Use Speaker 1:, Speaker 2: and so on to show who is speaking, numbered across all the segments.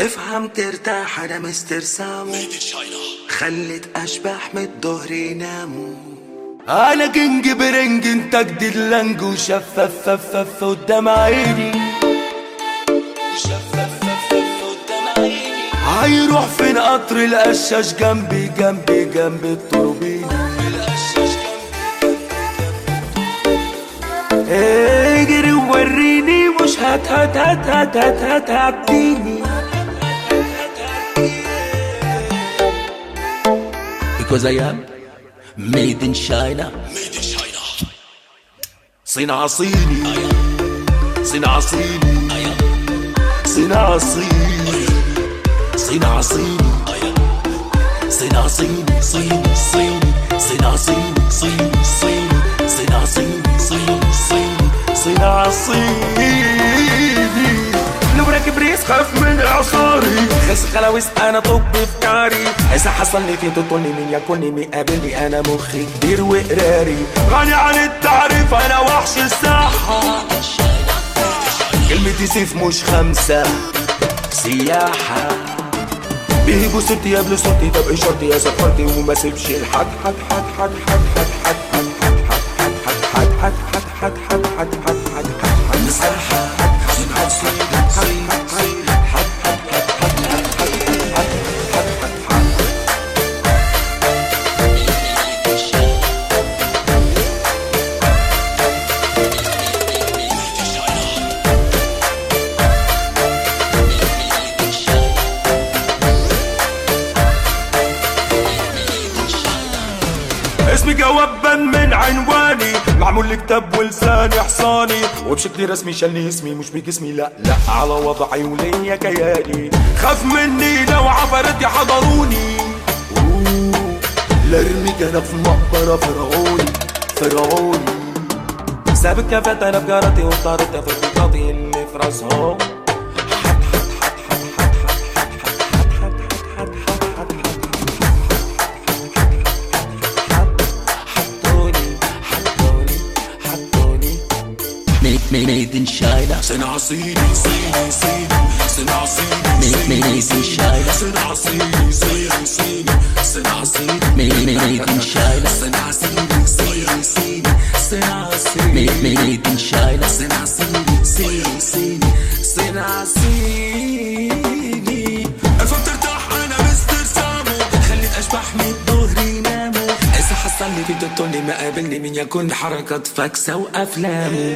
Speaker 1: افهم ترتاح انا مستر سامو خلت اشباح من الظهر يناموا
Speaker 2: انا كينج برنج انت جديد لنج وشفاف فف فف قدام عيني وشفاف فف فف قدام عيني هيروح فين قطر القشاش جنبي جنبي جنب التوربينة اجري ووريني مش هات هات هات هات هات هات هاتيني
Speaker 3: Because I am made in China.
Speaker 2: صنع صيني صنع صيني صنع صيني صنع صيني صنع صيني صيني صيني صنع صيني صيني صيني صنع صيني صيني صيني صنع صيني لو راكب ريس خاف من اعصاري خس خلاويس انا طب افكاري اذا حصل لي فين تطولني مين ياكلني مين قابلني انا مخي كبير وقراري غني عن التعريف انا وحش الساحه كلمتي سيف مش خمسه سياحه بيهيبوا سيرتي قبل صوتي طب ايه شرطي يا سفرتي وما سيبش الحد حد حد حد حد حد حد حد حد حد حد حد حد حد حد حد حد حد اسمي جوابا من عنواني معمول لي كتاب ولساني حصاني وبشكل رسمي شالني اسمي مش بجسمي لا لا على وضعي وليا كياني خاف مني لو عفرتي حضروني أوه، لا ارميك انا في مقبرة فرعوني فرعوني سابق كفت انا بجارتي وطارت في البطاطي اللي في راسهم حطوني حطوني حطوني
Speaker 3: Made, made, made in China.
Speaker 2: صنع صيني صيني صيني صنع صيني
Speaker 3: Made, made, made in China.
Speaker 2: صنع صيني صيني صيني صنع صيني
Speaker 3: Made, made, made in China.
Speaker 2: صنع صيني صيني صيني صنع صيني
Speaker 3: Made, made, made in China.
Speaker 2: صنع صيني صيني صيني صنع صيني افهم ترتاح انا مستر سامو خليت اشباح من الظهر يناموا اذا حصل لي في دكتورني ما قابلني من يكون حركات فاكسة وافلامه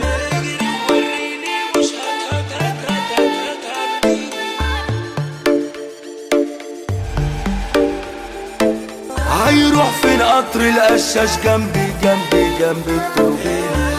Speaker 2: هيروح فين قطر القشاش جنبي جنبي جنب التوربينة